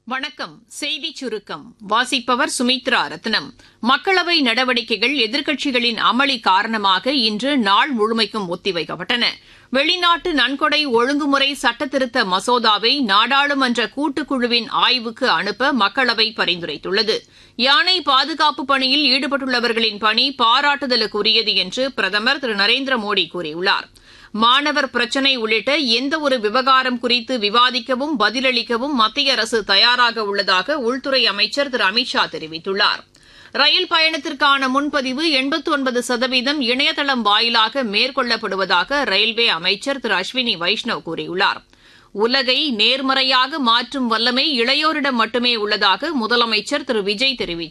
வணக்கம் செய்திச் சுருக்கம் வாசிப்பவர் சுமித்ரா ரத்னம் மக்களவை நடவடிக்கைகள் எதிர்க்கட்சிகளின் அமளி காரணமாக இன்று நாள் முழுமைக்கும் ஒத்திவைக்கப்பட்டன வெளிநாட்டு நன்கொடை ஒழுங்குமுறை சட்டத்திருத்த மசோதாவை நாடாளுமன்ற கூட்டுக்குழுவின் ஆய்வுக்கு அனுப்ப மக்களவை பரிந்துரைத்துள்ளது யானை பாதுகாப்பு பணியில் ஈடுபட்டுள்ளவர்களின் பணி பாராட்டுதலுக்குரியது என்று பிரதமர் திரு நரேந்திர மோடி கூறியுள்ளார் மாணவர் பிரச்சினை உள்ளிட்ட எந்தவொரு விவகாரம் குறித்து விவாதிக்கவும் பதிலளிக்கவும் மத்திய அரசு தயாராக உள்ளதாக உள்துறை அமைச்சர் திரு அமித் ஷா தெரிவித்துள்ளார் ரயில் பயணத்திற்கான முன்பதிவு எண்பத்தி ஒன்பது சதவீதம் இணையதளம் வாயிலாக மேற்கொள்ளப்படுவதாக ரயில்வே அமைச்சர் திரு அஸ்வினி வைஷ்ணவ் கூறியுள்ளார் உலகை நேர்மறையாக மாற்றும் வல்லமை இளையோரிடம் மட்டுமே உள்ளதாக முதலமைச்சர் திரு விஜய் தெரிவித்துள்ளார்